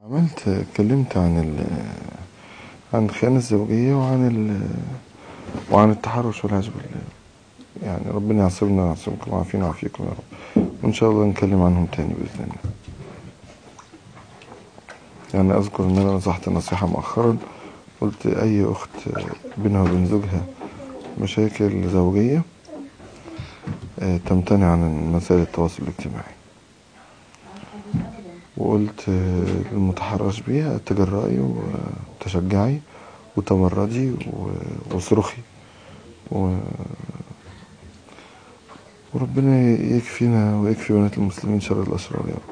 عملت اتكلمت عن ال عن الخيانة الزوجية وعن ال وعن التحرش والعياذ بالله يعني ربنا يعصمنا ويعصمكم ويعافينا ويعافيكم يا رب وإن شاء الله نتكلم عنهم تاني بإذن الله يعني أذكر إن أنا نصحت نصيحة مؤخرا قلت أي أخت بينها وبين زوجها مشاكل زوجية تمتنع عن وسائل التواصل الاجتماعي وقلت للمتحرش بيها تجرأي وتشجعي وتمردي واصرخي وربنا يكفينا ويكفي بنات المسلمين شر الأشرار يا رب